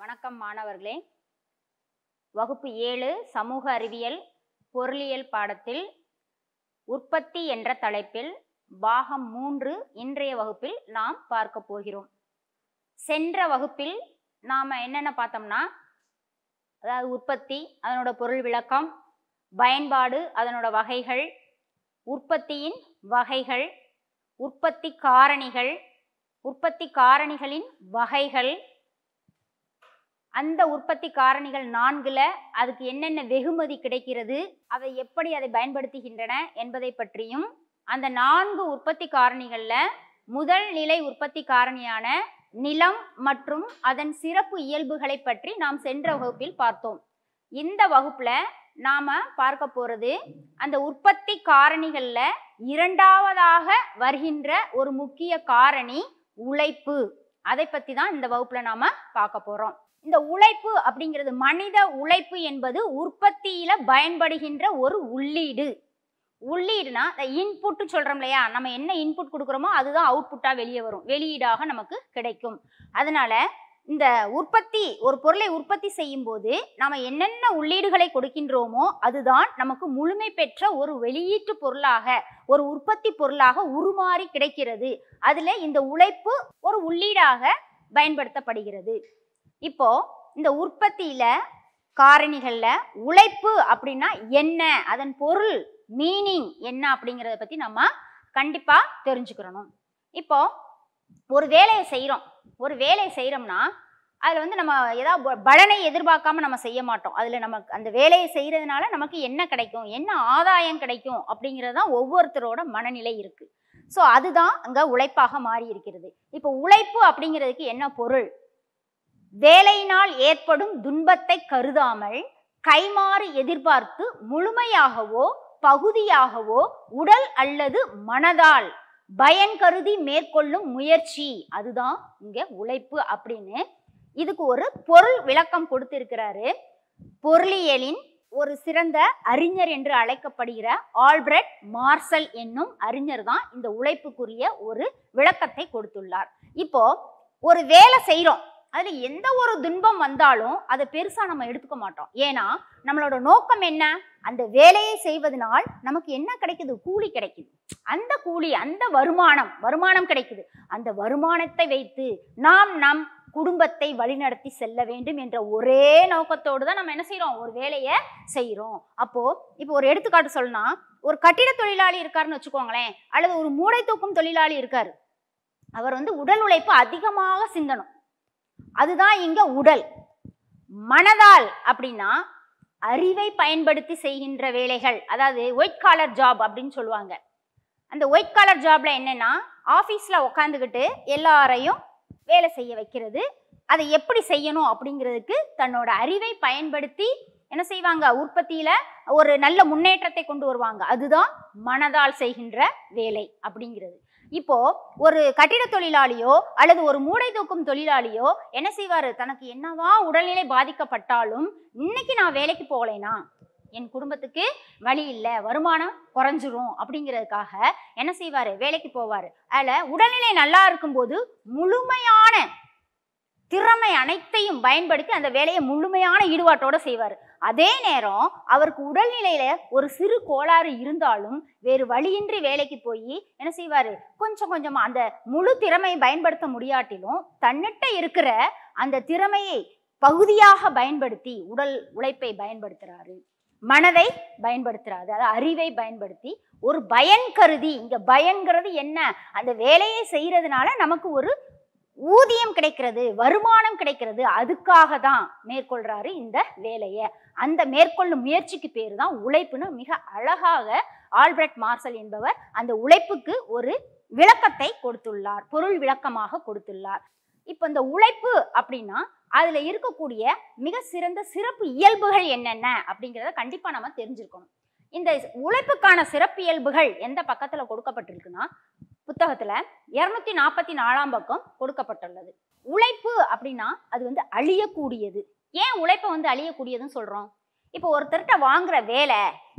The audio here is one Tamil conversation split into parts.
வணக்கம் மாணவர்களே வகுப்பு ஏழு சமூக அறிவியல் பொருளியல் பாடத்தில் உற்பத்தி என்ற தலைப்பில் பாகம் மூன்று இன்றைய வகுப்பில் நாம் பார்க்க போகிறோம் சென்ற வகுப்பில் நாம் என்னென்ன பார்த்தோம்னா அதாவது உற்பத்தி அதனோட பொருள் விளக்கம் பயன்பாடு அதனோட வகைகள் உற்பத்தியின் வகைகள் உற்பத்தி காரணிகள் உற்பத்தி காரணிகளின் வகைகள் அந்த உற்பத்தி காரணிகள் நான்குல அதுக்கு என்னென்ன வெகுமதி கிடைக்கிறது அவை எப்படி அதை பயன்படுத்துகின்றன என்பதை பற்றியும் அந்த நான்கு உற்பத்தி காரணிகள்ல முதல் நிலை உற்பத்தி காரணியான நிலம் மற்றும் அதன் சிறப்பு இயல்புகளை பற்றி நாம் சென்ற வகுப்பில் பார்த்தோம் இந்த வகுப்புல நாம பார்க்க போறது அந்த உற்பத்தி காரணிகள்ல இரண்டாவதாக வருகின்ற ஒரு முக்கிய காரணி உழைப்பு அதை பத்தி தான் இந்த வகுப்புல நாம பார்க்க போறோம் இந்த உழைப்பு அப்படிங்கிறது மனித உழைப்பு என்பது உற்பத்தியில பயன்படுகின்ற ஒரு உள்ளீடு உள்ளீடுனா இந்த இன்புட் சொல்றோம் இல்லையா நம்ம என்ன இன்புட் கொடுக்குறோமோ அதுதான் அவுட்புட்டா வெளியே வரும் வெளியீடாக நமக்கு கிடைக்கும் அதனால இந்த உற்பத்தி ஒரு பொருளை உற்பத்தி செய்யும் போது நாம என்னென்ன உள்ளீடுகளை கொடுக்கின்றோமோ அதுதான் நமக்கு முழுமை பெற்ற ஒரு வெளியீட்டு பொருளாக ஒரு உற்பத்தி பொருளாக உருமாறி கிடைக்கிறது அதுல இந்த உழைப்பு ஒரு உள்ளீடாக பயன்படுத்தப்படுகிறது இப்போ இந்த உற்பத்தியில காரணிகள்ல உழைப்பு அப்படின்னா என்ன அதன் பொருள் மீனிங் என்ன அப்படிங்கிறத பத்தி நம்ம கண்டிப்பா தெரிஞ்சுக்கிறணும் இப்போ ஒரு வேலையை செய்கிறோம் ஒரு வேலையை செய்கிறோம்னா அதில் வந்து நம்ம ஏதாவது ப- பலனை எதிர்பார்க்காம நம்ம செய்ய மாட்டோம் அதில் நம்ம அந்த வேலையை செய்கிறதுனால நமக்கு என்ன கிடைக்கும் என்ன ஆதாயம் கிடைக்கும் அப்படிங்கிறது தான் ஒவ்வொருத்தரோட மனநிலை இருக்குது ஸோ அதுதான் அங்கே உழைப்பாக மாறி இருக்கிறது இப்போ உழைப்பு அப்படிங்கிறதுக்கு என்ன பொருள் வேலையினால் ஏற்படும் துன்பத்தை கருதாமல் கைமாறு எதிர்பார்த்து முழுமையாகவோ பகுதியாகவோ உடல் அல்லது மனதால் பயன் கருதி மேற்கொள்ளும் முயற்சி அதுதான் இங்க உழைப்பு அப்படின்னு இதுக்கு ஒரு பொருள் விளக்கம் கொடுத்திருக்கிறாரு பொருளியலின் ஒரு சிறந்த அறிஞர் என்று அழைக்கப்படுகிற ஆல்பிரட் மார்சல் என்னும் அறிஞர் தான் இந்த உழைப்புக்குரிய ஒரு விளக்கத்தை கொடுத்துள்ளார் இப்போ ஒரு வேலை செய்றோம் அதுல எந்த ஒரு துன்பம் வந்தாலும் அதை பெருசா நம்ம எடுத்துக்க மாட்டோம் ஏன்னா நம்மளோட நோக்கம் என்ன அந்த வேலையை செய்வதனால் நமக்கு என்ன கிடைக்குது கூலி கிடைக்குது அந்த கூலி அந்த வருமானம் வருமானம் கிடைக்குது அந்த வருமானத்தை வைத்து நாம் நம் குடும்பத்தை வழிநடத்தி செல்ல வேண்டும் என்ற ஒரே நோக்கத்தோடு தான் நம்ம என்ன செய்றோம் ஒரு வேலையை செய்றோம் அப்போ இப்போ ஒரு எடுத்துக்காட்டு சொல்லணும்னா ஒரு கட்டிட தொழிலாளி இருக்காருன்னு வச்சுக்கோங்களேன் அல்லது ஒரு மூளை தூக்கும் தொழிலாளி இருக்காரு அவர் வந்து உடல் உழைப்பு அதிகமாக சிந்தணும் அதுதான் இங்க உடல் மனதால் அப்படின்னா அறிவை பயன்படுத்தி செய்கின்ற வேலைகள் அதாவது ஒயிட் காலர் ஜாப் அப்படின்னு சொல்லுவாங்க அந்த ஒயிட் காலர் ஜாப்ல என்னன்னா ஆஃபீஸில் உட்காந்துக்கிட்டு எல்லாரையும் வேலை செய்ய வைக்கிறது அதை எப்படி செய்யணும் அப்படிங்கிறதுக்கு தன்னோட அறிவை பயன்படுத்தி என்ன செய்வாங்க உற்பத்தியில ஒரு நல்ல முன்னேற்றத்தை கொண்டு வருவாங்க அதுதான் மனதால் செய்கின்ற வேலை அப்படிங்கிறது இப்போ ஒரு கட்டிட தொழிலாளியோ அல்லது ஒரு மூளை தூக்கும் தொழிலாளியோ என்ன செய்வாரு தனக்கு என்னவா உடல்நிலை பாதிக்கப்பட்டாலும் இன்னைக்கு நான் வேலைக்கு போகலைனா என் குடும்பத்துக்கு வழி இல்லை வருமானம் குறைஞ்சிரும் அப்படிங்கிறதுக்காக என்ன செய்வாரு வேலைக்கு போவாரு அதில் உடல்நிலை நல்லா இருக்கும்போது முழுமையான திறமை அனைத்தையும் பயன்படுத்தி அந்த வேலையை முழுமையான ஈடுபாட்டோட செய்வார் அதே நேரம் அவருக்கு உடல்நிலையில ஒரு சிறு கோளாறு இருந்தாலும் வேறு வழியின்றி வேலைக்கு போய் என்ன செய்வாரு கொஞ்சம் கொஞ்சமா அந்த முழு திறமையை பயன்படுத்த முடியாட்டிலும் தன்னிட்ட இருக்கிற அந்த திறமையை பகுதியாக பயன்படுத்தி உடல் உழைப்பை பயன்படுத்துறாரு மனதை பயன்படுத்துறாரு அதாவது அறிவை பயன்படுத்தி ஒரு பயன் கருதி இங்க பயன்கிறது என்ன அந்த வேலையை செய்யறதுனால நமக்கு ஒரு ஊதியம் கிடைக்கிறது வருமானம் கிடைக்கிறது அதுக்காக தான் மேற்கொள்றாரு இந்த வேலையை அந்த மேற்கொள்ளும் முயற்சிக்கு பேர் தான் உழைப்புன்னு மிக அழகாக ஆல்பர்ட் மார்சல் என்பவர் அந்த உழைப்புக்கு ஒரு விளக்கத்தை கொடுத்துள்ளார் பொருள் விளக்கமாக கொடுத்துள்ளார் இப்போ இந்த உழைப்பு அப்படின்னா அதுல இருக்கக்கூடிய மிக சிறந்த சிறப்பு இயல்புகள் என்னென்ன அப்படிங்கிறத கண்டிப்பா நம்ம தெரிஞ்சிருக்கணும் இந்த உழைப்புக்கான சிறப்பு இயல்புகள் எந்த பக்கத்துல கொடுக்கப்பட்டிருக்குன்னா புத்தகத்துல இருநூத்தி நாற்பத்தி நாலாம் பக்கம் கொடுக்கப்பட்டுள்ளது உழைப்பு அப்படின்னா அது வந்து அழியக்கூடியது ஏன் உழைப்பை வந்து அழியக்கூடியதுன்னு சொல்றோம் இப்போ ஒருத்தர்கிட்ட வாங்குற வேலை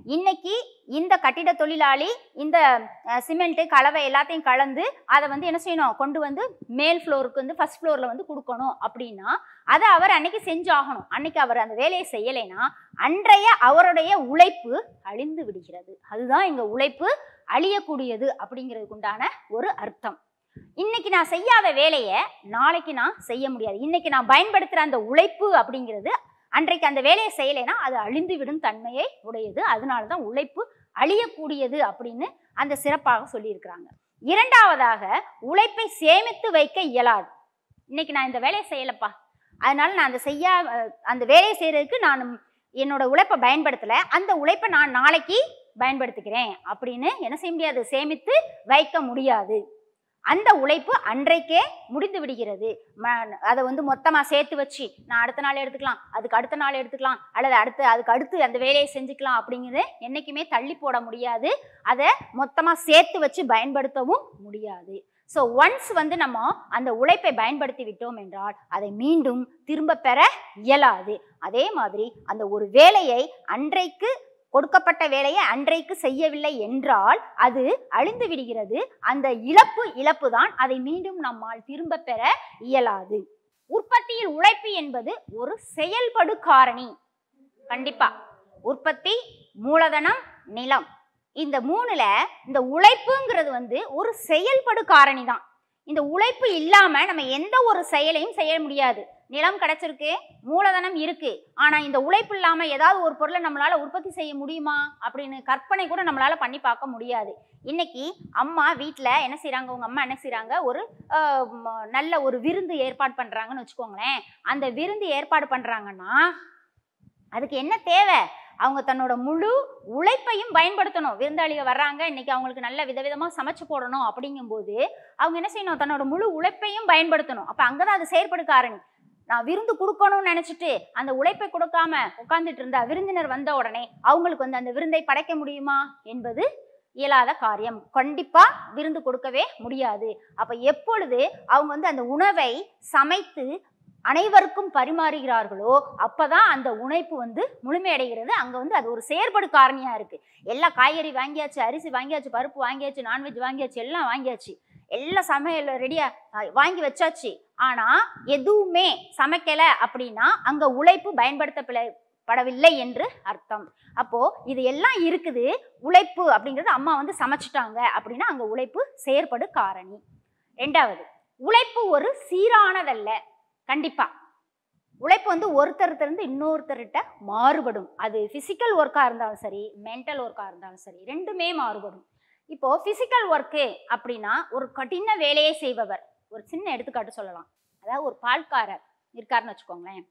இன்னைக்கு இந்த கட்டிட தொழிலாளி இந்த சிமெண்ட்டு கலவை எல்லாத்தையும் கலந்து அதை வந்து என்ன செய்யணும் கொண்டு வந்து மேல் ஃப்ளோருக்கு வந்து ஃபர்ஸ்ட் ஃப்ளோரில் வந்து கொடுக்கணும் அப்படின்னா அதை அவர் அன்னைக்கு செஞ்சாகணும் அன்னைக்கு அவர் அந்த வேலையை செய்யலைன்னா அன்றைய அவருடைய உழைப்பு அழிந்து விடுகிறது அதுதான் இங்க உழைப்பு அழியக்கூடியது அப்படிங்கிறதுக்கு உண்டான ஒரு அர்த்தம் இன்னைக்கு நான் செய்யாத வேலையை நாளைக்கு நான் செய்ய முடியாது இன்னைக்கு நான் பயன்படுத்துகிற அந்த உழைப்பு அப்படிங்கிறது அன்றைக்கு அந்த வேலையை செய்யலைன்னா அது அழிந்து விடும் தன்மையை உடையது அதனால தான் உழைப்பு அழியக்கூடியது அப்படின்னு அந்த சிறப்பாக சொல்லியிருக்கிறாங்க இரண்டாவதாக உழைப்பை சேமித்து வைக்க இயலாது இன்னைக்கு நான் இந்த வேலையை செய்யலப்பா அதனால நான் அந்த செய்ய அந்த வேலையை செய்யறதுக்கு நான் என்னோட உழைப்பை பயன்படுத்தலை அந்த உழைப்பை நான் நாளைக்கு பயன்படுத்திக்கிறேன் அப்படின்னு என்ன செய்ய முடியாது சேமித்து வைக்க முடியாது அந்த உழைப்பு அன்றைக்கே முடிந்து விடுகிறது ம- அதை வந்து மொத்தமாக சேர்த்து வச்சு நான் அடுத்த நாள் எடுத்துக்கலாம் அதுக்கு அடுத்த நாள் எடுத்துக்கலாம் அல்லது அடுத்து அதுக்கு அடுத்து அந்த வேலையை செஞ்சுக்கலாம் அப்படிங்கிறது என்றைக்குமே தள்ளி போட முடியாது அதை மொத்தமாக சேர்த்து வச்சு பயன்படுத்தவும் முடியாது ஸோ ஒன்ஸ் வந்து நம்ம அந்த உழைப்பை பயன்படுத்தி விட்டோம் என்றால் அதை மீண்டும் திரும்ப பெற இயலாது அதே மாதிரி அந்த ஒரு வேலையை அன்றைக்கு கொடுக்கப்பட்ட வேலையை அன்றைக்கு செய்யவில்லை என்றால் அது அழிந்து விடுகிறது அந்த இழப்பு இழப்பு தான் அதை மீண்டும் நம்மால் திரும்ப பெற இயலாது உற்பத்தியில் உழைப்பு என்பது ஒரு செயல்படு காரணி கண்டிப்பா உற்பத்தி மூலதனம் நிலம் இந்த மூணுல இந்த உழைப்புங்கிறது வந்து ஒரு செயல்படு காரணி தான் இந்த உழைப்பு இல்லாம நம்ம எந்த ஒரு செயலையும் செய்ய முடியாது நிலம் கிடைச்சிருக்கு மூலதனம் இருக்கு ஆனா இந்த உழைப்பு இல்லாம ஏதாவது ஒரு பொருளை நம்மளால உற்பத்தி செய்ய முடியுமா அப்படின்னு கற்பனை கூட நம்மளால பண்ணி பார்க்க முடியாது இன்னைக்கு அம்மா வீட்டில் என்ன செய்றாங்க உங்க அம்மா என்ன செய்றாங்க ஒரு ஆஹ், ம- நல்ல ஒரு விருந்து ஏற்பாடு பண்றாங்கன்னு வச்சுக்கோங்களேன் அந்த விருந்து ஏற்பாடு பண்றாங்கன்னா அதுக்கு என்ன தேவை அவங்க தன்னோட முழு உழைப்பையும் பயன்படுத்தணும் விருந்தாளிகள் வர்றாங்க இன்னைக்கு அவங்களுக்கு நல்ல விதவிதமாக சமைச்சு போடணும் அப்படிங்கும்போது அவங்க என்ன செய்யணும் தன்னோட முழு உழைப்பையும் பயன்படுத்தணும் அப்போ அங்கே தான் அது செயற்படு காரணி நான் விருந்து கொடுக்கணும்னு நினச்சிட்டு அந்த உழைப்பை கொடுக்காம உட்காந்துட்டு இருந்தா விருந்தினர் வந்த உடனே அவங்களுக்கு வந்து அந்த விருந்தை படைக்க முடியுமா என்பது இயலாத காரியம் கண்டிப்பா விருந்து கொடுக்கவே முடியாது அப்ப எப்பொழுது அவங்க வந்து அந்த உணவை சமைத்து அனைவருக்கும் பரிமாறுகிறார்களோ அப்பதான் அந்த உழைப்பு வந்து முழுமையடைகிறது அங்க வந்து அது ஒரு செயற்படு காரணியா இருக்கு எல்லா காய்கறி வாங்கியாச்சு அரிசி வாங்கியாச்சு பருப்பு வாங்கியாச்சு நான்வெஜ் வாங்கியாச்சு எல்லாம் வாங்கியாச்சு எல்லாம் சமையல் ரெடியா வாங்கி வச்சாச்சு ஆனா எதுவுமே சமைக்கல அப்படின்னா அங்க உழைப்பு பயன்படுத்தப்பட படவில்லை என்று அர்த்தம் அப்போ இது எல்லாம் இருக்குது உழைப்பு அப்படிங்கிறது அம்மா வந்து சமைச்சிட்டாங்க அப்படின்னா அங்க உழைப்பு செயற்படு காரணி ரெண்டாவது உழைப்பு ஒரு சீரானதல்ல கண்டிப்பா உழைப்பு வந்து ஒருத்தர்கிட்ட இருந்து இன்னொருத்தர்கிட்ட மாறுபடும் அது ஃபிசிக்கல் ஒர்க்காக இருந்தாலும் சரி மென்டல் ஒர்க்காக இருந்தாலும் சரி ரெண்டுமே மாறுபடும் இப்போ ஃபிசிக்கல் ஒர்க்கு அப்படின்னா ஒரு கடின வேலையை செய்பவர் ஒரு சின்ன எடுத்துக்காட்டு சொல்லலாம் அதாவது ஒரு பால்காரர் இருக்காருன்னு வச்சுக்கோங்களேன்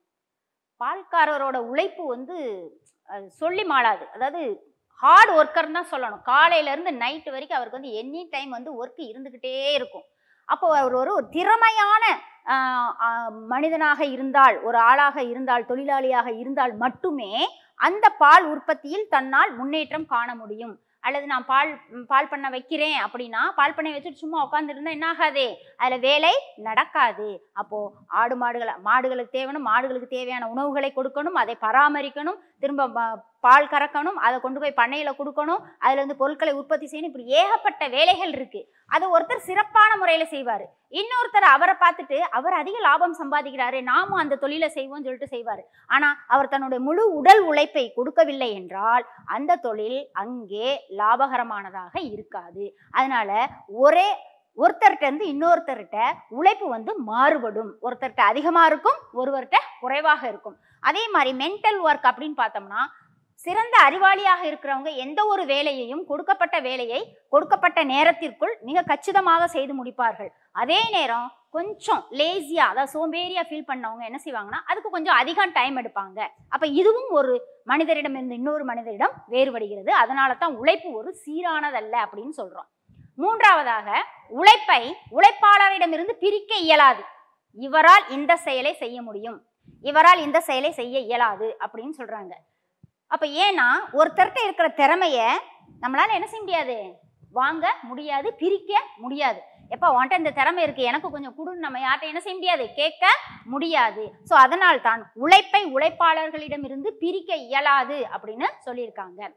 பால்காரரோட உழைப்பு வந்து அது சொல்லி மாளாது அதாவது ஹார்ட் ஒர்க்கர்னு தான் சொல்லணும் காலையிலேருந்து நைட்டு வரைக்கும் அவருக்கு வந்து எனி டைம் வந்து ஒர்க் இருந்துக்கிட்டே இருக்கும் அப்போ அவர் ஒரு ஒரு திறமையான ஆஹ், ஆஹ், மனிதனாக இருந்தால் ஒரு ஆளாக இருந்தால் தொழிலாளியாக இருந்தால் மட்டுமே அந்த பால் உற்பத்தியில் தன்னால் முன்னேற்றம் காண முடியும் அல்லது நான் பால் ம், பால் பண்ண வைக்கிறேன் அப்படின்னா பால் பண்ணை வச்சுட்டு சும்மா உட்காந்துருந்தா என்ன ஆகாது அதில் வேலை நடக்காது அப்போ ஆடு மாடுகளை மாடுகளுக்கு தேவையான மாடுகளுக்கு தேவையான உணவுகளை கொடுக்கணும் அதை பராமரிக்கணும் திரும்ப ம- பால் கறக்கணும் அதை கொண்டு போய் பண்ணையில் கொடுக்கணும் அதில் இருந்து பொருட்களை உற்பத்தி செய்யணும் இப்படி ஏகப்பட்ட வேலைகள் இருக்கு அதை ஒருத்தர் சிறப்பான முறையில் செய்வார் இன்னொருத்தர் அவரை பார்த்துட்டு அவர் அதிக லாபம் சம்பாதிக்கிறாரு நாமும் அந்த தொழிலை செய்வோம்னு சொல்லிட்டு செய்வார் ஆனால் அவர் தன்னுடைய முழு உடல் உழைப்பை கொடுக்கவில்லை என்றால் அந்த தொழில் அங்கே லாபகரமானதாக இருக்காது அதனால ஒரே ஒருத்தர்கிட்ட இருந்து இன்னொருத்தர்கிட்ட உழைப்பு வந்து மாறுபடும் ஒருத்தர்கிட்ட அதிகமாக இருக்கும் ஒருவர்கிட்ட குறைவாக இருக்கும் அதே மாதிரி மென்டல் ஒர்க் அப்படின்னு பார்த்தோம்னா சிறந்த அறிவாளியாக இருக்கிறவங்க எந்த ஒரு வேலையையும் கொடுக்கப்பட்ட வேலையை கொடுக்கப்பட்ட நேரத்திற்குள் மிக கச்சிதமாக செய்து முடிப்பார்கள் அதே நேரம் கொஞ்சம் லேசியா அதாவது சோம்பேறியா ஃபீல் பண்ணவங்க என்ன செய்வாங்கன்னா அதுக்கு கொஞ்சம் அதிகம் டைம் எடுப்பாங்க அப்ப இதுவும் ஒரு மனிதரிடம் இருந்து இன்னொரு மனிதரிடம் வேறுபடுகிறது அதனால தான் உழைப்பு ஒரு சீரானதல்ல அப்படின்னு சொல்றோம் மூன்றாவதாக உழைப்பை உழைப்பாளரிடமிருந்து பிரிக்க இயலாது இவரால் இந்த செயலை செய்ய முடியும் இவரால் இந்த செயலை செய்ய இயலாது அப்படின்னு சொல்றாங்க அப்ப ஏன்னா ஒருத்தர்கிட்ட இருக்கிற திறமைய நம்மளால என்ன செய்ய முடியாது வாங்க முடியாது பிரிக்க முடியாது எப்போ உன்ட்ட இந்த திறமை இருக்கு எனக்கு கொஞ்சம் கொடுன்னு நம்ம யார்கிட்ட என்ன செய்ய முடியாது கேட்க முடியாது ஸோ அதனால் தான் உழைப்பை உழைப்பாளர்களிடமிருந்து பிரிக்க இயலாது அப்படின்னு சொல்லியிருக்காங்க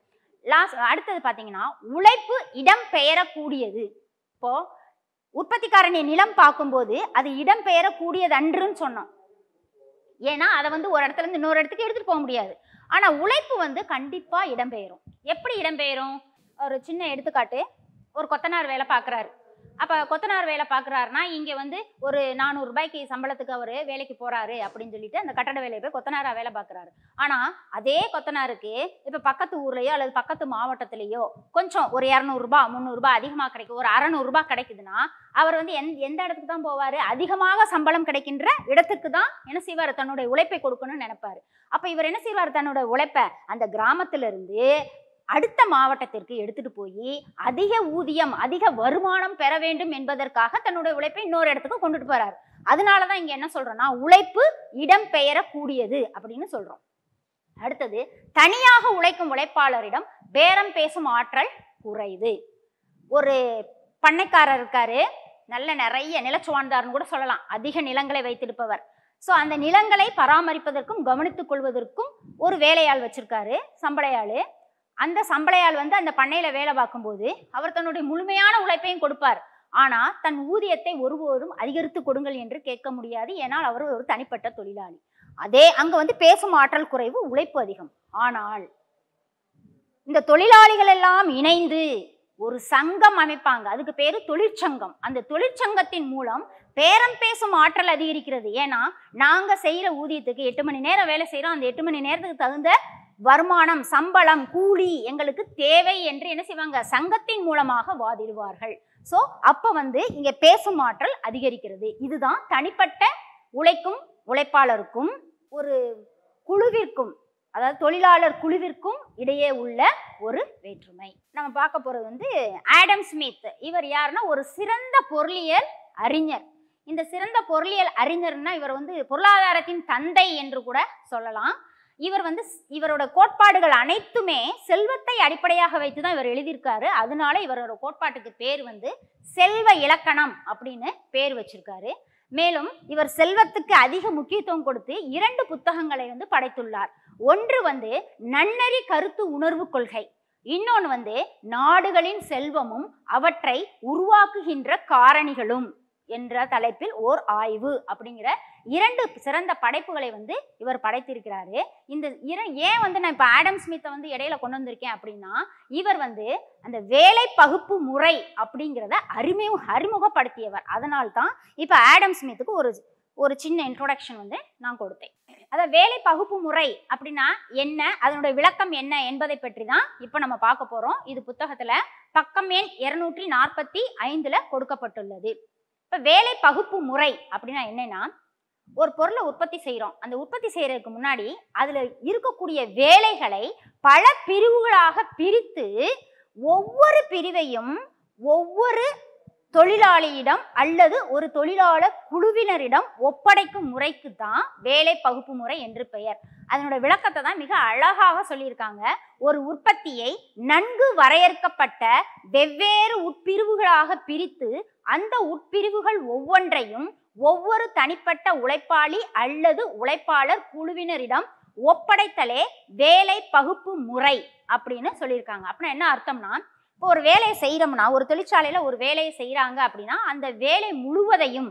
லாஸ்ட் அடுத்தது பார்த்தீங்கன்னா உழைப்பு இடம் பெயரக்கூடியது இப்போ உற்பத்திக்காரனை நிலம் பார்க்கும்போது அது இடம் பெயரக்கூடியது அன்றுன்னு சொன்னோம் ஏன்னா அதை வந்து ஒரு இடத்துல இருந்து இன்னொரு இடத்துக்கு எடுத்துட்டு போக முடியாது ஆனா உழைப்பு வந்து கண்டிப்பா இடம்பெயரும் எப்படி இடம்பெயரும் ஒரு சின்ன எடுத்துக்காட்டு ஒரு கொத்தனார் வேலை பார்க்குறாரு அப்போ கொத்தனார் வேலை பார்க்குறாருனா இங்கே வந்து ஒரு நானூறு ரூபாய்க்கு சம்பளத்துக்கு அவர் வேலைக்கு போகிறாரு அப்படின்னு சொல்லிட்டு அந்த கட்டட வேலையை போய் கொத்தனாராக வேலை பார்க்குறாரு ஆனால் அதே கொத்தனாருக்கு இப்போ பக்கத்து ஊர்லேயோ அல்லது பக்கத்து மாவட்டத்திலேயோ கொஞ்சம் ஒரு இரநூறுபா முந்நூறுரூபா அதிகமாக கிடைக்கும் ஒரு அறநூறுபா கிடைக்குதுன்னா அவர் வந்து எந் எந்த இடத்துக்கு தான் போவார் அதிகமாக சம்பளம் கிடைக்கின்ற இடத்துக்கு தான் என்ன செய்வார் தன்னுடைய உழைப்பை கொடுக்கணும்னு நினைப்பாரு அப்போ இவர் என்ன செய்வார் தன்னோட உழைப்பை அந்த கிராமத்திலிருந்து அடுத்த மாவட்டத்திற்கு எடுத்துட்டு போய் அதிக ஊதியம் அதிக வருமானம் பெற வேண்டும் என்பதற்காக தன்னுடைய உழைப்பை இன்னொரு இடத்துக்கு கொண்டுட்டு போறாரு அதனால தான் இங்க என்ன சொல்றோம்னா உழைப்பு இடம் பெயரக்கூடியது அப்படின்னு சொல்றோம் அடுத்தது தனியாக உழைக்கும் உழைப்பாளரிடம் பேரம் பேசும் ஆற்றல் குறைவு ஒரு பண்ணைக்காரர் இருக்காரு நல்ல நிறைய நிலச்சுவாழ்ந்தார்னு கூட சொல்லலாம் அதிக நிலங்களை வைத்திருப்பவர் ஸோ அந்த நிலங்களை பராமரிப்பதற்கும் கவனித்துக் கொள்வதற்கும் ஒரு வேலையாள் வச்சிருக்காரு சம்பளையாள் அந்த சம்பளையாள் வந்து அந்த பண்ணையில வேலை பார்க்கும்போது அவர் தன்னுடைய முழுமையான உழைப்பையும் கொடுப்பார் ஆனா தன் ஊதியத்தை ஒருபோதும் அதிகரித்து கொடுங்கள் என்று கேட்க முடியாது ஏனால் அவர் ஒரு தனிப்பட்ட தொழிலாளி அதே அங்க வந்து பேசும் ஆற்றல் குறைவு உழைப்பு அதிகம் ஆனால் இந்த தொழிலாளிகள் எல்லாம் இணைந்து ஒரு சங்கம் அமைப்பாங்க அதுக்கு பேரு தொழிற்சங்கம் அந்த தொழிற்சங்கத்தின் மூலம் பேரம் பேசும் ஆற்றல் அதிகரிக்கிறது ஏன்னா நாங்க செய்யற ஊதியத்துக்கு எட்டு மணி நேரம் வேலை செய்யறோம் அந்த எட்டு மணி நேரத்துக்கு தகுந்த வருமானம் சம்பளம் கூலி எங்களுக்கு தேவை என்று என்ன செய்வாங்க சங்கத்தின் மூலமாக வாதிடுவார்கள் ஸோ அப்போ வந்து இங்கே பேசும் ஆற்றல் அதிகரிக்கிறது இதுதான் தனிப்பட்ட உழைக்கும் உழைப்பாளருக்கும் ஒரு குழுவிற்கும் அதாவது தொழிலாளர் குழுவிற்கும் இடையே உள்ள ஒரு வேற்றுமை நம்ம பார்க்க போறது வந்து ஆடம் ஸ்மித் இவர் யாருன்னா ஒரு சிறந்த பொருளியல் அறிஞர் இந்த சிறந்த பொருளியல் அறிஞர்னா இவர் வந்து பொருளாதாரத்தின் தந்தை என்று கூட சொல்லலாம் இவர் வந்து ஸ்- இவரோட கோட்பாடுகள் அனைத்துமே செல்வத்தை அடிப்படையாக வைத்து தான் இவர் எழுதியிருக்காரு அதனால இவரோட கோட்பாட்டுக்கு பேர் வந்து செல்வ இலக்கணம் அப்படின்னு பேர் வச்சிருக்காரு மேலும் இவர் செல்வத்துக்கு அதிக முக்கியத்துவம் கொடுத்து இரண்டு புத்தகங்களை வந்து படைத்துள்ளார் ஒன்று வந்து நன்னறி கருத்து உணர்வு கொள்கை இன்னொன்று வந்து நாடுகளின் செல்வமும் அவற்றை உருவாக்குகின்ற காரணிகளும் என்ற தலைப்பில் ஓர் ஆய்வு அப்படிங்கிற இரண்டு சிறந்த படைப்புகளை வந்து இவர் படைத்திருக்கிறாரு இந்த இர ஏன் வந்து நான் இப்போ ஆடம் ஸ்மித்தை வந்து இடையில கொண்டு வந்திருக்கேன் அப்படின்னா இவர் வந்து அந்த வேலை பகுப்பு முறை அப்படிங்கிறத அறிமுக அறிமுகப்படுத்தியவர் அதனால தான் இப்போ ஆடம் ஸ்மித்துக்கு ஒரு ஒரு சின்ன இன்ட்ரோடக்ஷன் வந்து நான் கொடுத்தேன் அதாவது வேலை பகுப்பு முறை அப்படின்னா என்ன அதனுடைய விளக்கம் என்ன என்பதை பற்றி தான் இப்போ நம்ம பார்க்க போகிறோம் இது புத்தகத்தில் பக்கம் எண் இருநூற்றி நாற்பத்தி ஐந்தில் கொடுக்கப்பட்டுள்ளது இப்போ வேலை பகுப்பு முறை அப்படின்னா என்னன்னா ஒரு பொருளை உற்பத்தி செய்கிறோம் அந்த உற்பத்தி செய்யறதுக்கு முன்னாடி அதில் இருக்கக்கூடிய வேலைகளை பல பிரிவுகளாக பிரித்து ஒவ்வொரு பிரிவையும் ஒவ்வொரு தொழிலாளியிடம் அல்லது ஒரு தொழிலாளர் குழுவினரிடம் ஒப்படைக்கும் முறைக்கு தான் வேலை பகுப்பு முறை என்று பெயர் அதனோட விளக்கத்தை தான் மிக அழகாக சொல்லியிருக்காங்க ஒரு உற்பத்தியை நன்கு வரையறுக்கப்பட்ட வெவ்வேறு உட்பிரிவுகளாக பிரித்து அந்த உட்பிரிவுகள் ஒவ்வொன்றையும் ஒவ்வொரு தனிப்பட்ட உழைப்பாளி அல்லது உழைப்பாளர் குழுவினரிடம் ஒப்படைத்தலே வேலை பகுப்பு முறை அப்படின்னு சொல்லியிருக்காங்க அப்படின்னா என்ன அர்த்தம்னா இப்போ ஒரு வேலையை செய்கிறோம்னா ஒரு தொழிற்சாலையில ஒரு வேலையை செய்கிறாங்க அப்படின்னா அந்த வேலை முழுவதையும்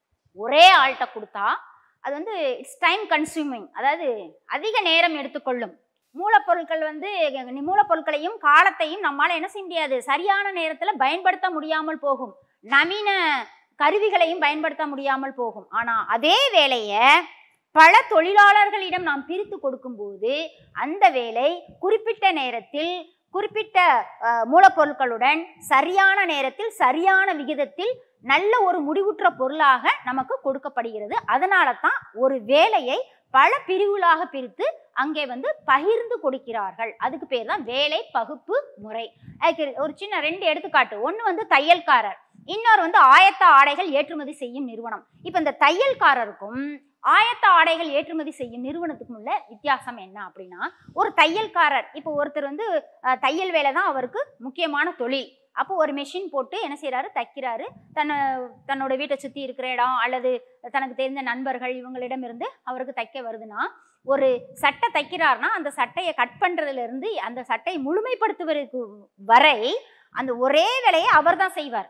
ஒரே ஆள்கிட்ட கொடுத்தா அது வந்து இட்ஸ் டைம் கன்சியூமிங் அதாவது அதிக நேரம் எடுத்துக்கொள்ளும் மூலப்பொருட்கள் வந்து மூலப்பொருட்களையும் காலத்தையும் நம்மால என்ன செய்ய முடியாது சரியான நேரத்தில் பயன்படுத்த முடியாமல் போகும் நவீன கருவிகளையும் பயன்படுத்த முடியாமல் போகும் ஆனால் அதே வேலையை பல தொழிலாளர்களிடம் நாம் பிரித்து கொடுக்கும்போது அந்த வேலை குறிப்பிட்ட நேரத்தில் குறிப்பிட்ட அஹ், மூலப்பொருட்களுடன் சரியான நேரத்தில் சரியான விகிதத்தில் நல்ல ஒரு முடிவுற்ற பொருளாக நமக்கு கொடுக்கப்படுகிறது அதனால தான் ஒரு வேலையை பல பிரிவுகளாக பிரித்து அங்கே வந்து பகிர்ந்து கொடுக்கிறார்கள் அதுக்கு பேர் தான் வேலை பகுப்பு முறை அதுக்கு ஒரு சின்ன ரெண்டு எடுத்துக்காட்டு ஒன்று வந்து தையல்காரர் இன்னொரு வந்து ஆயத்த ஆடைகள் ஏற்றுமதி செய்யும் நிறுவனம் இப்போ இந்த தையல்காரருக்கும் ஆயத்த ஆடைகள் ஏற்றுமதி செய்யும் நிறுவனத்துக்கும் உள்ள வித்தியாசம் என்ன அப்படின்னா ஒரு தையல்காரர் இப்போ ஒருத்தர் வந்து அஹ், தையல் வேலை தான் அவருக்கு முக்கியமான தொழில் அப்போ ஒரு மெஷின் போட்டு என்ன செய்றாரு தைக்கிறாரு தன்னை தன்னோட வீட்டை சுற்றி இருக்கிற இடம் அல்லது தனக்கு தெரிந்த நண்பர்கள் இவங்களிடம் இருந்து அவருக்கு தைக்க வருதுன்னா ஒரு சட்டை தைக்கிறார்னா அந்த சட்டையை கட் பண்றதுல இருந்து அந்த சட்டையை முழுமைப்படுத்துவதற்கு வரை அந்த ஒரே வேலையை அவர் தான் செய்வார்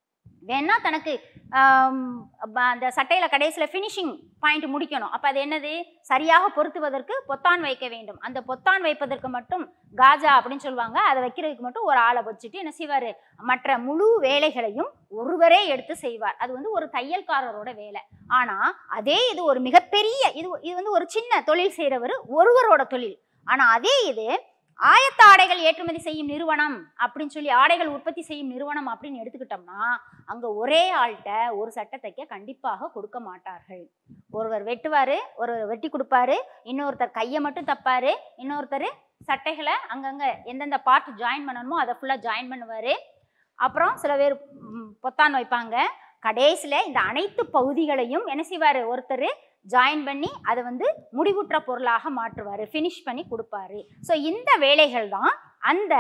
வேணா தனக்கு ஆம், ப- அந்த சட்டையில கடைசியில் ஃபினிஷிங் பாயிண்ட் முடிக்கணும் அப்போ அது என்னது சரியாக பொருத்துவதற்கு பொத்தான் வைக்க வேண்டும் அந்த பொத்தான் வைப்பதற்கு மட்டும் காஜா அப்படின்னு சொல்லுவாங்க அதை வைக்கிறதுக்கு மட்டும் ஒரு ஆளை வச்சுட்டு என்ன செய்வார் மற்ற முழு வேலைகளையும் ஒருவரே எடுத்து செய்வார் அது வந்து ஒரு தையல்காரரோட வேலை ஆனால் அதே இது ஒரு மிகப்பெரிய இது இது வந்து ஒரு சின்ன தொழில் செய்கிறவர் ஒருவரோட தொழில் ஆனால் அதே இது ஆயத்த ஆடைகள் ஏற்றுமதி செய்யும் நிறுவனம் அப்படின்னு சொல்லி ஆடைகள் உற்பத்தி செய்யும் நிறுவனம் அப்படின்னு எடுத்துக்கிட்டோம்னா அங்கே ஒரே ஆள்கிட்ட ஒரு சட்டை தைக்க கண்டிப்பாக கொடுக்க மாட்டார்கள் ஒருவர் வெட்டுவார் ஒருவர் வெட்டி கொடுப்பாரு இன்னொருத்தர் கையை மட்டும் தப்பாரு இன்னொருத்தர் சட்டைகளை அங்கங்கே எந்தெந்த பார்ட் ஜாயின் பண்ணணுமோ அதை ஃபுல்லாக ஜாயின் பண்ணுவார் அப்புறம் சில பேர் ம், பொத்தான் வைப்பாங்க கடைசியில் இந்த அனைத்து பகுதிகளையும் என்ன செய்வார் ஒருத்தர் ஜாயின் பண்ணி அதை வந்து முடிவுற்ற பொருளாக மாற்றுவார் ஃபினிஷ் பண்ணி கொடுப்பாரு ஸோ இந்த வேலைகள் தான் அந்த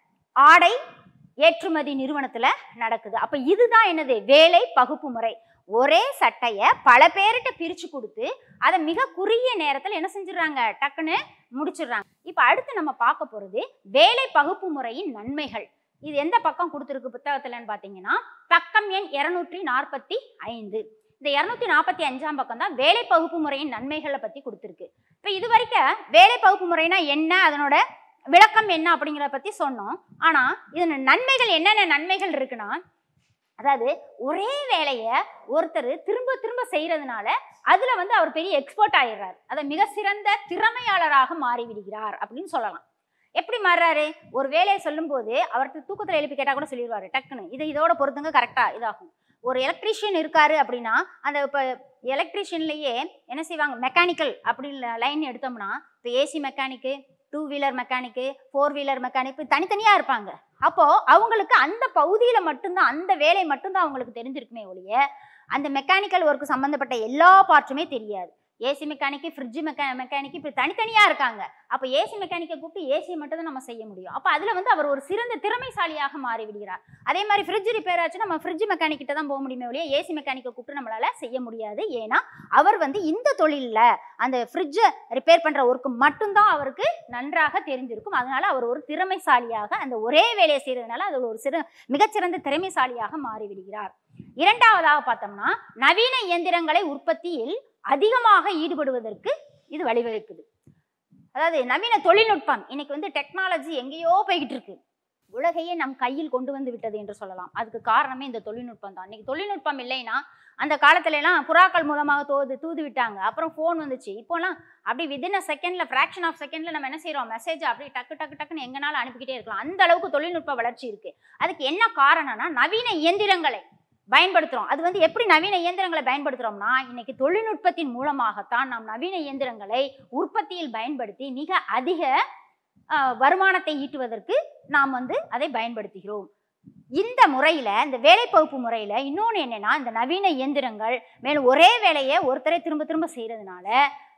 ஆடை ஏற்றுமதி நிறுவனத்தில் நடக்குது அப்போ இதுதான் என்னது வேலை பகுப்பு முறை ஒரே சட்டையை பல பேர்கிட்ட பிரித்து கொடுத்து அதை மிக குறுகிய நேரத்தில் என்ன செஞ்சிடுறாங்க டக்குன்னு முடிச்சிடுறாங்க இப்போ அடுத்து நம்ம பார்க்க போகிறது வேலை பகுப்பு முறையின் நன்மைகள் இது எந்த பக்கம் கொடுத்துருக்கு புத்தகத்துலன்னு பார்த்தீங்கன்னா பக்கம் எண் இரநூற்றி நாற்பத்தி ஐந்து இந்த இரநூத்தி நாற்பத்தி அஞ்சாம் பக்கம் தான் வேலை பகுப்பு முறையின் நன்மைகளை பற்றி கொடுத்துருக்கு இப்போ இது வரைக்கும் வேலை பகுப்பு முறைனா என்ன அதனோட விளக்கம் என்ன அப்படிங்கிறத பற்றி சொன்னோம் ஆனால் இதன் நன்மைகள் என்னென்ன நன்மைகள் இருக்குன்னா அதாவது ஒரே வேலையை ஒருத்தர் திரும்ப திரும்ப செய்யறதுனால அதுல வந்து அவர் பெரிய எக்ஸ்பர்ட் ஆயிடுறார் அதை மிக சிறந்த திறமையாளராக மாறிவிடுகிறார் அப்படின்னு சொல்லலாம் எப்படி மாறுறாரு ஒரு வேலையை சொல்லும்போது அவர்கிட்ட தூக்கத்தில் எழுப்பி கேட்டால் கூட சொல்லிடுவாரு டக்குன்னு இது இதோட பொறுத்துங்க கரெக்டாக இதாகும் ஒரு எலக்ட்ரீஷியன் இருக்காரு அப்படின்னா அந்த இப்போ எலக்ட்ரீஷியன்லேயே என்ன செய்வாங்க மெக்கானிக்கல் அப்படின்னு லைன் எடுத்தோம்னா இப்போ AC mechanic two wheeler mechanic four wheeler mechanic தனித்தனியாக இருப்பாங்க அப்போது அவங்களுக்கு அந்த பகுதியில் மட்டும்தான் அந்த வேலை மட்டும்தான் அவங்களுக்கு தெரிஞ்சிருக்குமே ஒழிய அந்த மெக்கானிக்கல் ஒர்க்கு சம்மந்தப்பட்ட எல்லா பார்ட்டுமே தெரியாது ஏசி மெக்கானிக்கு ஃப்ரிட்ஜ் மெக்கா மெக்கானிக்கு இப்படி தனித்தனியாக இருக்காங்க அப்போ ஏசி மெக்கானிக்கை கூப்பிட்டு ஏசி மட்டும் தான் நம்ம செய்ய முடியும் அப்போ அதில் வந்து அவர் ஒரு சிறந்த திறமைசாலியாக மாறி விடுகிறார் அதே மாதிரி ஃப்ரிட்ஜ் ரிப்பேர் ஆச்சு நம்ம ஃப்ரிட்ஜ் மெக்கானிக் கிட்ட தான் போக முடியுமே ஒழிய ஏசி மெக்கானிக்கை கூப்பிட்டு நம்மளால செய்ய முடியாது ஏன்னா அவர் வந்து இந்த தொழிலில் அந்த ஃப்ரிட்ஜை ரிப்பேர் பண்ணுற ஒர்க்கு மட்டும்தான் அவருக்கு நன்றாக தெரிஞ்சிருக்கும் அதனால அவர் ஒரு திறமைசாலியாக அந்த ஒரே வேலையை செய்கிறதுனால அது ஒரு சிற மிகச்சிறந்த திறமைசாலியாக மாறிவிடுகிறார் இரண்டாவதாக பார்த்தோம்னா நவீன இயந்திரங்களை உற்பத்தியில் அதிகமாக ஈடுபடுவதற்கு இது வழிவகுக்குது அதாவது நவீன தொழில்நுட்பம் இன்னைக்கு வந்து டெக்னாலஜி எங்கேயோ போய்கிட்டு இருக்கு உலகையே நம் கையில் கொண்டு வந்து விட்டது என்று சொல்லலாம் அதுக்கு காரணமே இந்த தொழில்நுட்பம் தான் இன்னைக்கு தொழில்நுட்பம் இல்லைன்னா அந்த காலத்துல எல்லாம் புறாக்கள் மூலமாக தோது தூது விட்டாங்க அப்புறம் ஃபோன் வந்துச்சு இப்போலாம் அப்படி வித்தின் அ செகண்ட்ல ஃப்ராக்ஷன் ஆஃப் செகண்ட்ல நம்ம என்ன செய்றோம் மெசேஜ் அப்படி டக்கு டக்கு டக்குன்னு எங்கனாலும் அனுப்பிக்கிட்டே இருக்கலாம் அந்த அளவுக்கு தொழில்நுட்ப வளர்ச்சி இருக்கு அதுக்கு என்ன காரணம்னா நவீன இயந்திரங்களை பயன்படுத்துகிறோம் அது வந்து எப்படி நவீன இயந்திரங்களை பயன்படுத்துகிறோம்னா இன்னைக்கு தொழில்நுட்பத்தின் மூலமாகத்தான் நாம் நவீன இயந்திரங்களை உற்பத்தியில் பயன்படுத்தி மிக அதிக ஆஹ், வருமானத்தை ஈட்டுவதற்கு நாம் வந்து அதை பயன்படுத்துகிறோம் இந்த முறையில் இந்த வேலைப்பகுப்பு முறையில் இன்னொன்று என்னென்னா இந்த நவீன இயந்திரங்கள் மேலும் ஒரே வேலையை ஒருத்தரை திரும்ப திரும்ப செய்கிறதுனால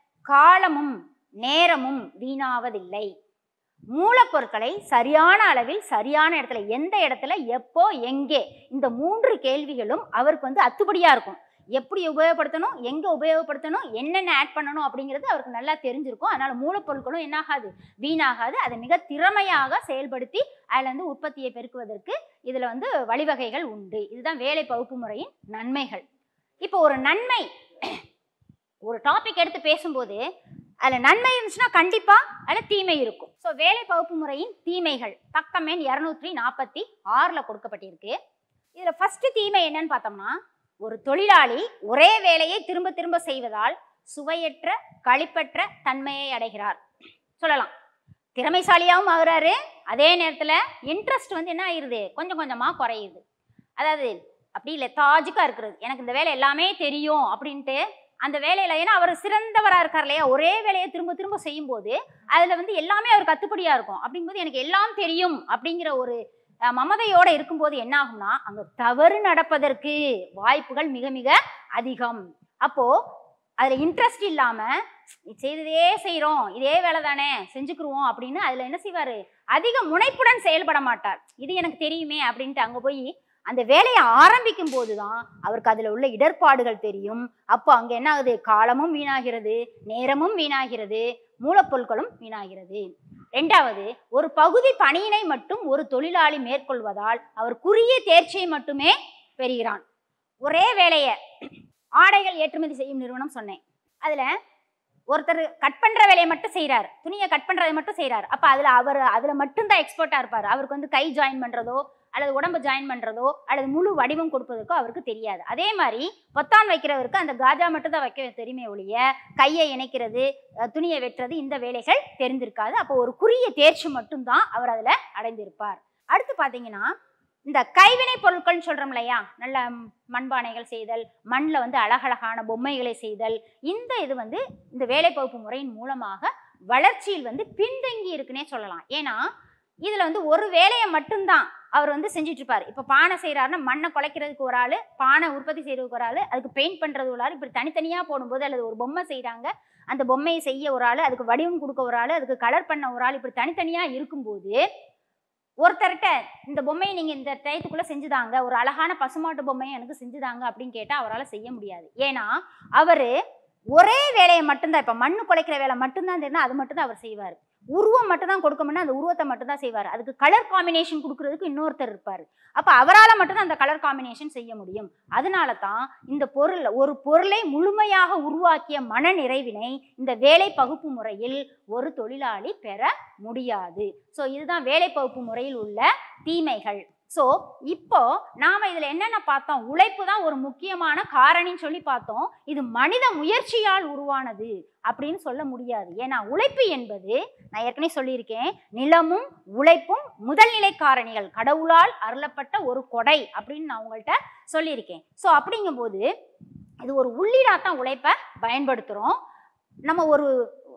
காலமும் நேரமும் வீணாவதில்லை மூலப்பொருட்களை சரியான அளவில் சரியான இடத்துல எந்த இடத்துல எப்போ எங்கே இந்த மூன்று கேள்விகளும் அவருக்கு வந்து அத்துப்படியாக இருக்கும் எப்படி உபயோகப்படுத்தணும் எங்கே உபயோகப்படுத்தணும் என்னென்ன ஆட் பண்ணணும் அப்படிங்கிறது அவருக்கு நல்லா தெரிஞ்சிருக்கும் அதனால் மூலப்பொருட்களும் என்னாகாது வீணாகாது அதை மிக திறமையாக செயல்படுத்தி அதில் வந்து உற்பத்தியை பெருக்குவதற்கு இதில் வந்து வழிவகைகள் உண்டு இதுதான் வேலை பகுப்பு முறையின் நன்மைகள் இப்போ ஒரு நன்மை ஒரு டாபிக் எடுத்து பேசும்போது அதில் நன்மை இருந்துச்சுன்னா கண்டிப்பாக அதில் தீமை இருக்கும் ஸோ வேலை பகுப்பு முறையின் தீமைகள் பக்கம் எண் இரநூற்றி நாற்பத்தி ஆறில் கொடுக்கப்பட்டிருக்கு இதில் ஃபஸ்ட்டு தீமை என்னன்னு பார்த்தோம்னா ஒரு தொழிலாளி ஒரே வேலையை திரும்ப திரும்ப செய்வதால் சுவையற்ற களிப்பற்ற தன்மையை அடைகிறார் சொல்லலாம் திறமைசாலியாகவும் ஆகுறாரு அதே நேரத்தில் இன்ட்ரெஸ்ட் வந்து என்ன ஆயிருது கொஞ்சம் கொஞ்சமாக குறையுது அதாவது அப்படி லெத்தாஜிக்காக இருக்கிறது எனக்கு இந்த வேலை எல்லாமே தெரியும் அப்படின்ட்டு அந்த வேலையில் ஏன்னா அவர் சிறந்தவராக இருக்கார் இல்லையா ஒரே வேலையை திரும்ப திரும்ப செய்யும்போது அதில் வந்து எல்லாமே அவர் கத்துப்படியாக இருக்கும் அப்படிங்கும்போது எனக்கு எல்லாம் தெரியும் அப்படிங்கிற ஒரு அஹ், மமதையோட இருக்கும்போது என்ன ஆகும்னா அங்கே தவறு நடப்பதற்கு வாய்ப்புகள் மிக மிக அதிகம் அப்போது அதில் இன்ட்ரெஸ்ட் இல்லாமல் செய்ததே செய்கிறோம் இதே வேலை தானே செஞ்சுக்கிருவோம் அப்படின்னு அதில் என்ன செய்வார் அதிக முனைப்புடன் செயல்பட மாட்டார் இது எனக்கு தெரியுமே அப்படின்ட்டு அங்கே போய் அந்த வேலையை ஆரம்பிக்கும் போதுதான் அவருக்கு அதுல உள்ள இடர்பாடுகள் தெரியும் அப்போ அங்க என்ன ஆகுது காலமும் வீணாகிறது நேரமும் வீணாகிறது மூலப்பொருட்களும் வீணாகிறது ரெண்டாவது ஒரு பகுதி பணியினை மட்டும் ஒரு தொழிலாளி மேற்கொள்வதால் அவர் குறுகிய தேர்ச்சியை மட்டுமே பெறுகிறான் ஒரே வேலையை ஆடைகள் ஏற்றுமதி செய்யும் நிறுவனம் சொன்னேன் அதுல ஒருத்தர் கட் பண்ற வேலையை மட்டும் செய்றார் துணியை கட் பண்றதை மட்டும் செய்றார் அப்ப அதுல அவர் அதுல மட்டும்தான் எக்ஸ்பர்ட்டா இருப்பார் அவருக்கு வந்து கை ஜாயின் பண்றதோ அல்லது உடம்பு ஜாயின் பண்றதோ அல்லது முழு வடிவம் கொடுப்பதற்கோ அவருக்கு தெரியாது அதே மாதிரி பொத்தான் வைக்கிறவருக்கு அந்த காஜா மட்டும் தான் வைக்க தெரியுமே ஒழிய கையை இணைக்கிறது அஹ், துணியை வெட்டுறது இந்த வேலைகள் தெரிந்திருக்காது அப்போ ஒரு குறுகிய தேர்ச்சி மட்டும்தான் அவர் அதுல அடைந்திருப்பார் அடுத்து பாத்தீங்கன்னா இந்த கைவினை பொருட்கள்னு சொல்றோம் இல்லையா நல்ல ம், மண்பானைகள் செய்தல் மண்ணில் வந்து அழகழகான பொம்மைகளை செய்தல் இந்த இது வந்து இந்த வேலை பகுப்பு முறையின் மூலமாக வளர்ச்சியில் வந்து பின்தங்கி இருக்குன்னே சொல்லலாம் ஏன்னா இதுல வந்து ஒரு வேலையை மட்டும்தான் அவர் வந்து செஞ்சுட்டு இருப்பார் இப்போ பானை செய்கிறாருன்னா மண்ணை குலைக்கிறதுக்கு ஒரு ஆள் பானை உற்பத்தி செய்யறதுக்கு ஒரு ஆள் அதுக்கு பெயிண்ட் பண்ணுறது ஒரு ஆள் இப்படி தனித்தனியாக போடும்போது அல்லது ஒரு பொம்மை செய்கிறாங்க அந்த பொம்மையை செய்ய ஒரு ஆள் அதுக்கு வடிவம் கொடுக்க ஒரு ஆள் அதுக்கு கலர் பண்ண ஒரு ஆள் இப்படி தனித்தனியாக இருக்கும்போது ஒருத்தர்கிட்ட இந்த பொம்மையை நீங்கள் இந்த டயத்துக்குள்ளே செஞ்சுதாங்க ஒரு அழகான பசுமாட்டு பொம்மையை எனக்கு செஞ்சுதாங்க அப்படின்னு கேட்டால் அவரால் செய்ய முடியாது ஏன்னா அவர் ஒரே வேலையை மட்டும்தான் இப்போ மண்ணு குலைக்கிற வேலை மட்டும்தான் தெரியும் அது மட்டும்தான் அவர் செய்வார் உருவம் மட்டும்தான் கொடுக்கணும்னா அந்த உருவத்தை மட்டும்தான் செய்வார் அதுக்கு கலர் காம்பினேஷன் கொடுக்கறதுக்கு இன்னொருத்தர் இருப்பார் அப்போ அவரால் மட்டும்தான் அந்த கலர் காம்பினேஷன் செய்ய முடியும் அதனால தான் இந்த பொருள் ஒரு பொருளை முழுமையாக உருவாக்கிய மன நிறைவினை இந்த வேலை பகுப்பு முறையில் ஒரு தொழிலாளி பெற முடியாது ஸோ இதுதான் வேலை பகுப்பு முறையில் உள்ள தீமைகள் ஸோ இப்போ நாம இதுல என்னென்ன பார்த்தோம் உழைப்பு தான் ஒரு முக்கியமான காரணின்னு சொல்லி பார்த்தோம் இது மனித முயற்சியால் உருவானது அப்படின்னு சொல்ல முடியாது ஏன்னா உழைப்பு என்பது நான் ஏற்கனவே சொல்லியிருக்கேன் நிலமும் உழைப்பும் முதல்நிலை காரணிகள் கடவுளால் அருளப்பட்ட ஒரு கொடை அப்படின்னு நான் உங்கள்கிட்ட சொல்லியிருக்கேன் ஸோ அப்படிங்கும்போது இது ஒரு உள்ளீடாக தான் உழைப்பை பயன்படுத்துகிறோம் நம்ம ஒரு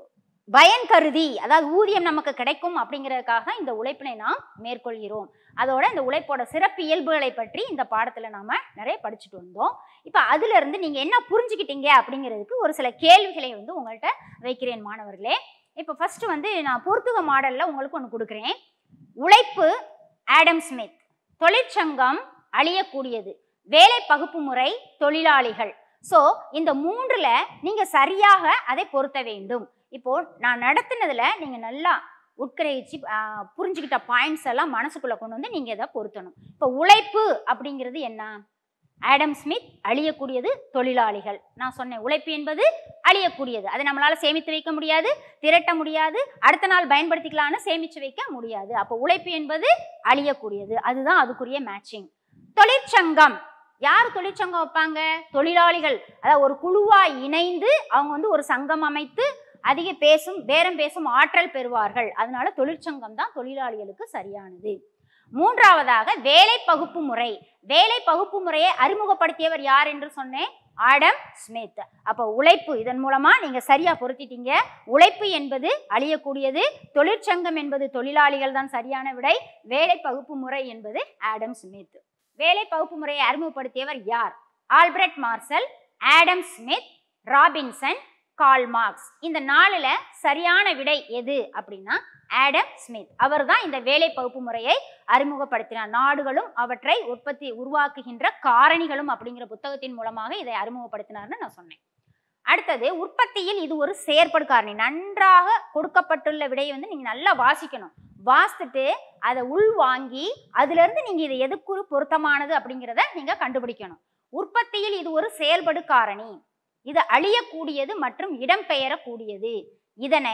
பயன் கருதி அதாவது ஊதியம் நமக்கு கிடைக்கும் அப்படிங்கிறதுக்காக இந்த உழைப்பினை நாம் மேற்கொள்கிறோம் அதோட இந்த உழைப்போட சிறப்பு இயல்புகளை பற்றி இந்த பாடத்தில் நாம நிறைய படிச்சுட்டு வந்தோம் இப்போ அதுல இருந்து நீங்க என்ன புரிஞ்சுக்கிட்டீங்க அப்படிங்கிறதுக்கு ஒரு சில கேள்விகளை வந்து உங்கள்கிட்ட வைக்கிறேன் மாணவர்களே இப்போ ஃபர்ஸ்ட் வந்து நான் பொறுத்துக மாடல்ல உங்களுக்கு ஒன்று கொடுக்குறேன் உழைப்பு ஆடம் ஸ்மித் தொழிற்சங்கம் அழியக்கூடியது வேலை பகுப்பு முறை தொழிலாளிகள் ஸோ இந்த மூன்றுல நீங்க சரியாக அதை பொருத்த வேண்டும் இப்போ நான் நடத்தினதுல நீங்க நல்லா உட்கிரகிச்சு ஆஹ், புரிஞ்சுக்கிட்ட பாயிண்ட்ஸ் எல்லாம் மனசுக்குள்ள கொண்டு வந்து நீங்க இதை பொருத்தணும் இப்போ உழைப்பு அப்படிங்கிறது என்ன ஆடம் ஸ்மித் அழியக்கூடியது தொழிலாளிகள் நான் சொன்னேன் உழைப்பு என்பது அழியக்கூடியது அதை நம்மளால சேமித்து வைக்க முடியாது திரட்ட முடியாது அடுத்த நாள் பயன்படுத்திக்கலாம்னு சேமித்து வைக்க முடியாது அப்போ உழைப்பு என்பது அழியக்கூடியது அதுதான் அதுக்குரிய மேட்சிங் தொழிற்சங்கம் யார் தொழிற்சங்கம் வைப்பாங்க தொழிலாளிகள் அதாவது ஒரு குழுவா இணைந்து அவங்க வந்து ஒரு சங்கம் அமைத்து அதிக பேசும் பேரம் பேசும் ஆற்றல் பெறுவார்கள் அதனால தொழிற்சங்கம் தான் தொழிலாளிகளுக்கு சரியானது மூன்றாவதாக வேலை பகுப்பு முறை வேலை பகுப்பு முறையை அறிமுகப்படுத்தியவர் யார் என்று சொன்னேன் ஆடம் ஸ்மித் அப்போ உழைப்பு இதன் மூலமா நீங்க சரியா பொருத்திட்டீங்க உழைப்பு என்பது அழியக்கூடியது தொழிற்சங்கம் என்பது தொழிலாளிகள் தான் சரியான விடை வேலை பகுப்பு முறை என்பது ஆடம் ஸ்மித் வேலை பகுப்பு முறையை அறிமுகப்படுத்தியவர் யார் Albert Marshall Adam Smith Robinson Karl Marx இந்த நாலுல சரியான விடை எது அப்படின்னா ஆடம் ஸ்மித் அவர்தான் இந்த வேலை பகுப்பு முறையை அறிமுகப்படுத்தினார் நாடுகளும் அவற்றை உற்பத்தி உருவாக்குகின்ற காரணிகளும் அப்படிங்கிற புத்தகத்தின் மூலமாக இதை அறிமுகப்படுத்தினார்னு நான் சொன்னேன் அடுத்தது உற்பத்தியில் இது ஒரு செயற்படு காரணி நன்றாக கொடுக்கப்பட்டுள்ள விடையை வந்து நீங்க நல்லா வாசிக்கணும் வாசித்துட்டு அதை உள் வாங்கி அதுல இருந்து நீங்க இது எதுக்கு பொருத்தமானது அப்படிங்கிறத நீங்க கண்டுபிடிக்கணும் உற்பத்தியில் இது ஒரு செயல்படு காரணி இது அழியக்கூடியது மற்றும் இடம்பெயரக்கூடியது இதனை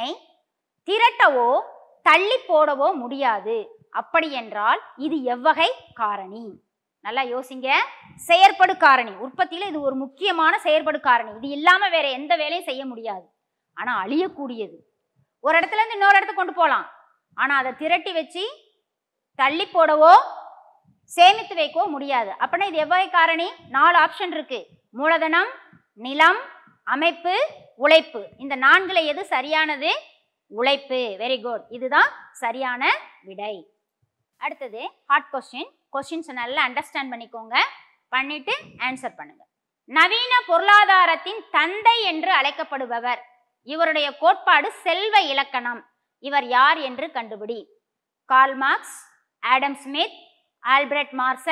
திரட்டவோ தள்ளி போடவோ முடியாது அப்படி என்றால் இது எவ்வகை காரணி நல்லா யோசிங்க செயற்படு காரணி உற்பத்தியில் இது ஒரு முக்கியமான செயற்படு காரணி இது இல்லாம வேற எந்த வேலையும் செய்ய முடியாது ஆனா அழியக்கூடியது ஒரு இடத்துல இருந்து இன்னொரு இடத்துக்கு கொண்டு போகலாம் ஆனா அதை திரட்டி வச்சு தள்ளி போடவோ சேமித்து வைக்கவோ முடியாது அப்படின்னா இது எவ்வகை காரணி நாலு ஆப்ஷன் இருக்கு மூலதனம் நிலம் அமைப்பு உழைப்பு இந்த நான்குல எது சரியானது உழைப்பு வெரி குட் இதுதான் சரியான விடை அடுத்தது ஹார்ட் கொஸ்டின் கொஸ்டின்ஸ் நல்லா அண்டர்ஸ்டாண்ட் பண்ணிக்கோங்க பண்ணிட்டு ஆன்சர் பண்ணுங்க நவீன பொருளாதாரத்தின் தந்தை என்று அழைக்கப்படுபவர் இவருடைய கோட்பாடு செல்வ இலக்கணம் இவர் யார் என்று கண்டுபிடி Karl Marx Adam Smith Albert Marshall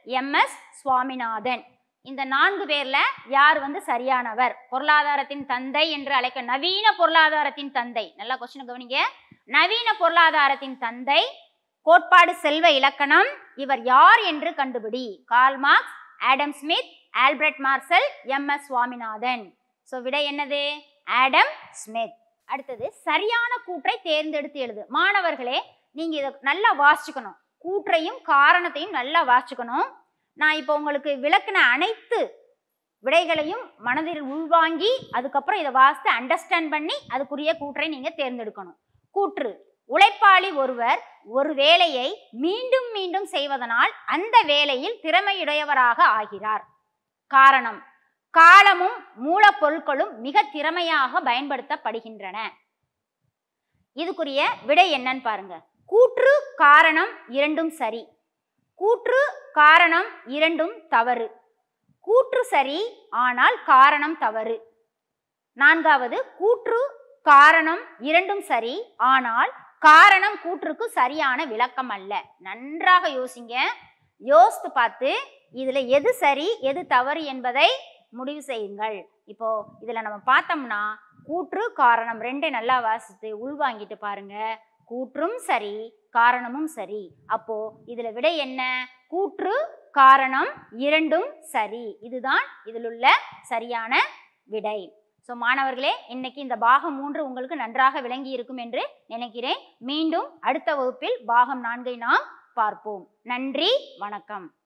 MS Swaminathan இந்த நான்கு பேர்ல யார் வந்து சரியானவர் பொருளாதாரத்தின் தந்தை என்று அழைக்க நவீன பொருளாதாரத்தின் தந்தை நல்லா கொஸ்டின் கவனிங்க நவீன பொருளாதாரத்தின் தந்தை கோட்பாடு செல்வ இலக்கணம் இவர் யார் என்று கண்டுபிடி Karl Marx Adam Smith Albert Marshall M S Swaminathan so விடை என்னது ஆடம் ஸ்மித் அடுத்தது சரியான கூற்றை தேர்ந்தெடுத்து எழுது மாணவர்களே நீங்க இதை நல்லா வாசிச்சுக்கணும் கூற்றையும் காரணத்தையும் நல்லா வாசிச்சுக்கணும் நான் இப்போ உங்களுக்கு விளக்குன அனைத்து விடைகளையும் மனதில் உள்வாங்கி அதுக்கப்புறம் இதை வாசித்து அண்டர்ஸ்டாண்ட் பண்ணி அதுக்குரிய கூற்றை நீங்க தேர்ந்தெடுக்கணும் கூற்று உழைப்பாளி ஒருவர் ஒரு வேலையை மீண்டும் மீண்டும் செய்வதனால் அந்த வேலையில் திறமையுடையவராக ஆகிறார் காரணம் காலமும் மூலப்பொருட்களும் மிக திறமையாக பயன்படுத்தப்படுகின்றன இதுக்குரிய விடை என்னன்னு பாருங்க கூற்று காரணம் இரண்டும் சரி கூற்று காரணம் இரண்டும் தவறு கூற்று சரி ஆனால் காரணம் தவறு நான்காவது கூற்று காரணம் இரண்டும் சரி ஆனால் காரணம் கூற்றுக்கு சரியான விளக்கம் அல்ல நன்றாக யோசிங்க யோசித்து பார்த்து இதுல எது சரி எது தவறு என்பதை முடிவு செய்யுங்கள் இப்போ இதுல நம்ம பார்த்தோம்னா கூற்று காரணம் ரெண்டை நல்லா வாசித்து உள்வாங்கிட்டு பாருங்க கூற்றும் சரி காரணமும் சரி அப்போ இதுல விடை என்ன கூற்று காரணம் இரண்டும் சரி இதுதான் இதில் உள்ள சரியான விடை ஸோ மாணவர்களே இன்னைக்கு இந்த பாகம் மூன்று உங்களுக்கு நன்றாக விளங்கி இருக்கும் என்று நினைக்கிறேன் மீண்டும் அடுத்த வகுப்பில் பாகம் நான்கை நாம் பார்ப்போம் நன்றி வணக்கம்